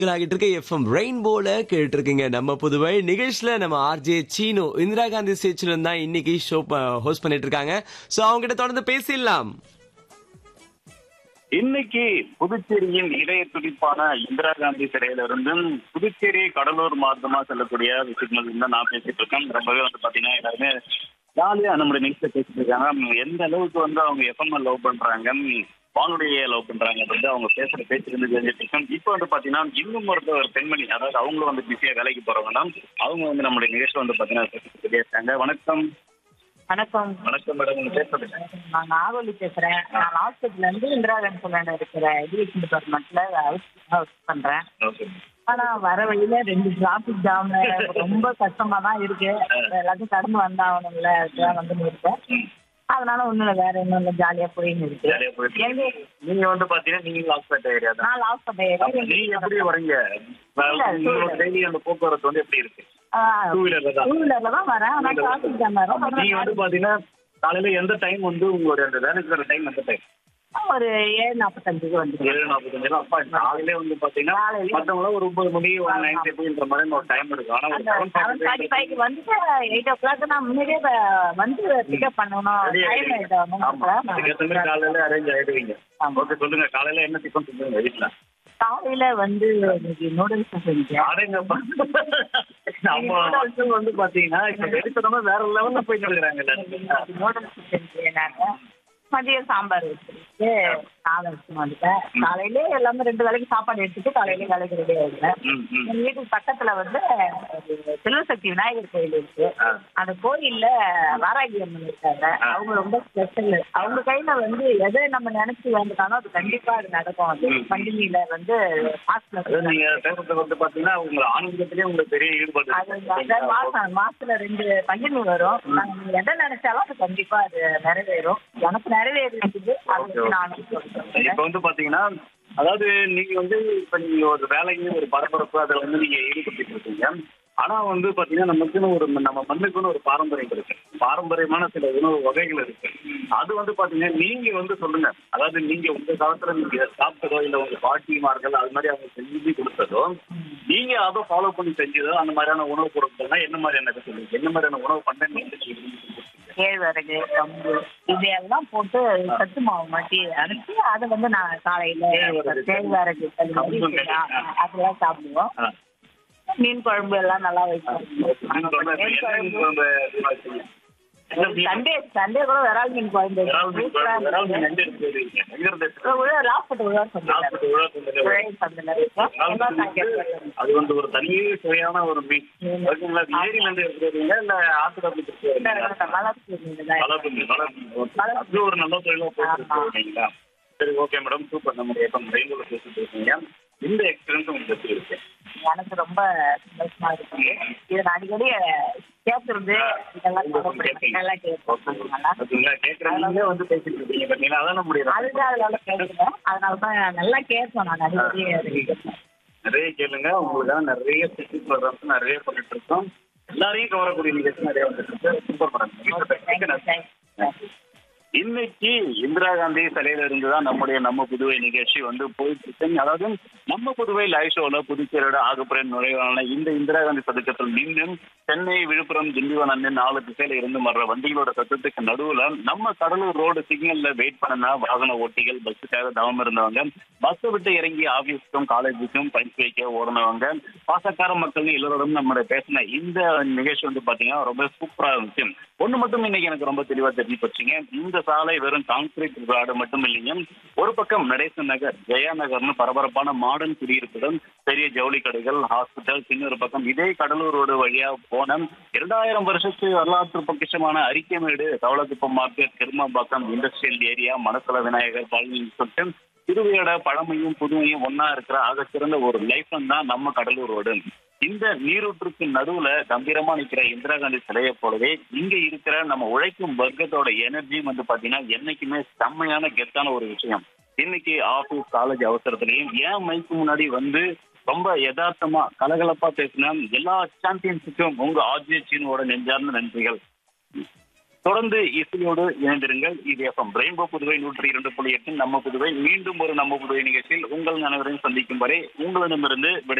ஆகிட்டு இருக்க எஃப்எம் ரெயின்போல கேட்டு இருக்கீங்க நம்ம புதுவை நிகழ்ச்சியில நம்ம ஆர்ஜே சீனு இந்திரா காந்தி ஸ்டேச்சுல இருந்தா இன்னைக்கு ஷோ ஹோஸ்ட் பண்ணிட்டு இருக்காங்க சோ அவங்க கிட்ட தொடர்ந்து பேசிடலாம் இன்னைக்கு புதுச்சேரியின் இதய துடிப்பான இந்திரா காந்தி சிறையில இருந்தும் புதுச்சேரி கடலூர் மார்க்கமா செல்லக்கூடிய விஷயங்கள் இருந்தா நான் பேசிட்டு இருக்கேன் ரொம்பவே வந்து பாத்தீங்கன்னா எல்லாருமே ஜாலியா நம்மளுடைய நிகழ்ச்சியை பேசிட்டு இருக்காங்க எந்த அளவுக்கு வந்து அவங்க எஃப்எம் லவ் பண்றாங்க வானொலியை லவ் பண்றாங்க வந்து அவங்க பேசுற பேச்சு இருந்து தெரிஞ்சுட்டு இருக்கோம் இப்போ வந்து பாத்தீங்கன்னா இன்னும் ஒரு ஒரு பெண்மணி அதாவது அவங்களும் வந்து பிஸியா வேலைக்கு போறவங்க தான் அவங்க வந்து நம்மளுடைய நிகழ்ச்சியில் வந்து பாத்தீங்கன்னா பேசிட்டு இருக்காங்க வணக்கம் வணக்கம் வணக்கம் மேடம் உங்க பேசுறது நான் நாகோலி பேசுறேன் நான் ஹாஸ்பிட்டல்ல இருந்து இந்திரா காந்தி சொல்ல இருக்கிற எஜுகேஷன் டிபார்ட்மெண்ட்ல ஒர்க் பண்றேன் ஓகே ஆனா வர வழியில ரெண்டு டிராபிக் ஜாம் ரொம்ப கஷ்டமா தான் இருக்கு எல்லாத்தையும் கடந்து வந்தாகணும்ல அதுதான் வந்து இருக்கேன் அதனால ஒண்ணும் இல்ல வேற ஒண்ணும் இல்ல ஜாலியா போயின்னு இருக்கு ஜாலியா போயிட்டு எங்க நீங்க வந்து பாத்தீங்கன்னா நீங்க லாஸ்பேட் ஏரியா தான் நான் ஹாஸ்பிட்டல் நீங்க எப்படி வரீங்க இல்ல, உங்களோட டெய்லி அந்த போக்குவரத்து வந்து எப்படி இருக்கு டூ வீலர்ல தான் டூ வீலர்ல தான் வரேன் ஆனா டிராபிக் ஜாம் நீங்க வந்து வரும் பாத்தீங்கன்னா காலையில எந்த டைம் வந்து உங்களுடைய அந்த வேலைக்கு வர டைம் எந்த டைம் ஒரு ஏழு நாற்பத்தஞ்சுக்கு வந்துருக்கேன் ஏழு நாற்பத்தஞ்சு அப்பா காலையிலே வந்து பாத்தீங்கன்னா காலையில. மத்தவங்க ஒரு ஒன்பது மணி ஒரு நைன் தேர்ட்டின்ற மாதிரி ஒரு டைம் இருக்கு ஆனா ஒரு அந்த seven seven forty forty five five வந்துட்டு எயிட் ஓ கிளாக் நான் முன்னாடியே வ- வந்து பிக்கப் பண்ணணும் ready டைம் ஆயிடுவீங்க. ஆமா அதுக்கு ஏத்த மாதிரி ஆயிடும் காலையில அரேஞ்ச் ஆயிடுவீங்க ஆமா. ஓகே சொல்லுங்க காலையில என்ன டிஃபன் சொல்லுங்க வீட்டுல காலையில வந்து இன்னைக்கு நூடுல்ஸ் செஞ்சேன் அடேங்கப்பா நம்ம ஆட்கள் வந்து பாத்தீங்கன்னா இப்ப வெடித்தனமா வேற லெவல்ல போயிட்டு இருக்கிறாங்க நூடுல்ஸ் செஞ்சேன் நாங்க மதியம் சாம்பார் வச்சுட்டு சாதம் வச்சு வந்துட்டேன் காலையில எல்லாமே ரெண்டு வேலைக்கு சாப்பாடு எடுத்துட்டு காலையில வேலைக்கு ரெடி ஆயிடுவேன் ம் ம் எங்க வீட்டுக்கு பக்கத்துல வந்து ஒரு செல்வசக்தி விநாயகர் கோயில் இருக்கு ஆ. அந்த கோயில்ல வாராகி அம்மன் இருக்காங்க அவங்க ரொம்ப ஸ்பெஷல் அவங்க கையில வந்து எதை நம்ம நினைச்சு வேண்டுதானோ அது கண்டிப்பா அது நடக்கும் அது ம். பண்டிகையில வந்து மாசத்துல அதாவது நீங்க பேசுறது வந்து பாத்தீங்கன்னா உங்க ஆன்மீகத்திலேயே உங்களுக்கு பெரிய ஈடுபாடு அது இருக்கு. அந்த மாசம் மாசத்துல ரெண்டு பண்டிகை வரும் நாங்க நீங்க எதை நினைச்சாலும் அது கண்டிப்பா அது நிறைவேறும் எனக்கு நிறைவேறிஇருக்குது அது வந்து நானும் சொல்றேன் இப்ப வந்து பாத்தீங்கன்னா அதாவது நீங்க வந்து இப்ப நீங்க ஒரு வேலைக்கு ஒரு பரபரப்பு அதுல வந்து நீங்க ஈடுபட்டு இருக்கீங்க ஆனா வந்து பாத்தீங்கன்னா நமக்குன்னு ஒரு நம்ம மண்ணுக்குன்னு ஒரு பாரம்பரியம் இருக்கு பாரம்பரியமான சில உணவு வகைகள் இருக்கு அது வந்து பாத்தீங்கன்னா நீங்க வந்து சொல்லுங்க அதாவது நீங்க உங்க காலத்துல நீங்க சாப்பிட்டதோ இல்ல உங்க பாட்டிமார்கள் அது மாதிரி அவங்க செஞ்சு கொடுத்ததோ நீங்க அதை ஃபாலோ பண்ணி செஞ்சதோ அந்த மாதிரியான உணவுப் பொருட்கள்னா என்ன மாதிரியான இது சொல்லுங்க என்ன மாதிரியான உணவு பண்ண நீங்க செஞ்சீங்க? கேழ்வரகு கம்பு இதையெல்லாம் போட்டு சத்து மாவு மாட்டி அரைச்சி அதை வந்து நான் காலையில கேழ்வரகு. கேழ்வரகு களி மாதிரி கம்பு செய்யலாம். அதெல்லாம் சாப்பிடுவோம் ஆ. மீன் குழம்பு எல்லாம் நல்லா வைப்போம் மீன் குழம்பு இப்ப என்ன மீன் குழம்பு அதிகமா வச்சீங்க? என்ன மீன்? சண்டே சண்டே கூட விரால் மீன் குழம்பு விரால் மீன் குழம்பு, விரால் மீன் எங்க இருக்கு? எங்க இருந்து எடுத்து? லாஸ்ட் உழவர் சந்தையில நாற்பது விழா சொன்னது. உழவர் சந்தையில இருக்கும் விரால் எல்லாம் மீன் சாயங்காலம் வந்து வருவாங்க. அது வந்து ஒரு தனி சுவையான ஒரு மீன் ஓகேங்களா அது ஏரியில இருந்து எடுத்துருவீங்க இல்ல ஆத்துல இருந்து இந்த எடுத்துருவீங்க வளர்ப்பு மீன் தான். வளர்ப்பு மீன், வளர்ப்பு மீன். அது ஒரு நல்ல தொழிலா போயிட்டு இருக்கீங்களா சரி ஓகே மேடம் சூப்பர் நம்முடைய இப்போ ரெயின்போல பேசிட்டு இருக்கீங்க இந்த எக்ஸ்பீரியன்ஸ் உங்களுக்கு எப்படி இருக்கு எனக்கு ரொம்ப சந்தோஷமா இருக்கு இதை நான் அடிக்கடி கேட்கறது இதெல்லாம் கவலைப்படுறேன். நல்லா கேட்போம் நல்லா ஓகேங்களா கேட்கறவங்களே வந்து பேசிட்டு இருக்கீங்க பார்த்தீங்களா அதான் நம்முடைய அதுதான் அதனால கேட்குறேன் அதனால தான் நல்லா கேட்போம் நான் அடிக்கடி அதை கேட்பேன். நிறைய கேளுங்க உங்களுக்காக நிறைய ஸ்பெஷல் ப்ரோக்ராம்ஸ் நிறைய பண்ணிட்டு இருக்கோம் எல்லாரையும் கவரக்கூடிய நிகழ்ச்சி நிறைய வந்துட்டு இருக்கு super okay thank you madam thank you இன்னைக்கு இந்திரா காந்தி சிலையில இருந்து தான் நம்முடைய நம்ம புதுவை நிகழ்ச்சி வந்து போயிட்டு இருக்கு அதாவது நம்ம புதுவை லைவ் ஷோல புதுச்சேரியோட ஆகப்புற நுழைவான இந்த இந்திரா காந்தி சதுக்கத்தில் நின்று சென்னை விழுப்புரம் திண்டிவனம் நாலு திசையில இருந்து வர்ற வண்டிகளோட சத்தத்துக்கு நடுவுல நம்ம கடலூர் ரோடு சிக்னல்ல வெயிட் பண்ணனா வாகன ஓட்டிகள் பஸ்ஸுக்காக தவம் இருந்தவங்க பஸ் விட்டு இறங்கி ஆபீஸ்க்கும் காலேஜுக்கும் பயிற்சி வைக்க ஓடினவங்க பாசக்கார மக்கள் எல்லோரும் நம்மளோட பேசின இந்த நிகழ்ச்சி வந்து பாத்தீங்கன்னா ரொம்ப சூப்பரா இருந்துச்சு ஒண்ணு மட்டும் இன்னைக்கு எனக்கு ரொம்ப தெளிவா தெரிஞ்சு போச்சுங்க இந்த சாலை வெறும் கான்கிரீட் ரோடு மட்டும் இல்லைங்க ஒரு பக்கம் நடேசன் நகர் ஜெயா நகர்னு பரபரப்பான மாடர்ன் குடியிருப்புடன் பெரிய ஜவுளி கடைகள் ஹாஸ்பிட்டல் இன்னொரு பக்கம் இதே கடலூர் ரோடு வழியா போன இரண்டாயிரம் வருஷத்து வரலாற்று பொக்கிஷமான Arikamedu Thavalakuppam market Kirumampakkam industrial area Manakula Vinayagar Palani சொல்லிட்டு திருவையோட பழமையும் புதுமையும் ஒன்னா இருக்கிற ஆகச்சிறந்த ஒரு லைஃப் தான் நம்ம கடலூர் ரோடு இந்த நீரூற்றுக்கு நடுவுல கம்பீரமா நிக்கிற இந்திரா காந்தி சிலையை போலவே இங்க இருக்கிற நம்ம உழைக்கும் வர்க்கத்தோட எனர்ஜியும் வந்து பாத்தீங்கன்னா என்னைக்குமே செம்மையான கெத்தான ஒரு விஷயம் இன்னைக்கு ஆபீஸ் காலேஜ் அவசரத்திலையும் ஏன் மைக்கு முன்னாடி வந்து ரொம்ப யதார்த்தமா கலகலப்பா பேசின எல்லா சாம்பியன்ஸுக்கும் உங்க ஆர்ஜே சீனோட நெஞ்சார்ந்த நன்றிகள் தொடர்ந்து இசையோடு இணைந்திருங்கள் இது எஃப்எம் ரெயின்போ புதுவை நூற்றி இரண்டு புள்ளி எட்டு நம்ம புதுவை மீண்டும் ஒரு நம்ம புதுவை நிகழ்ச்சியில் உங்கள் அனைவரையும் சந்திக்கும் வரை உங்களிடமிருந்து விடை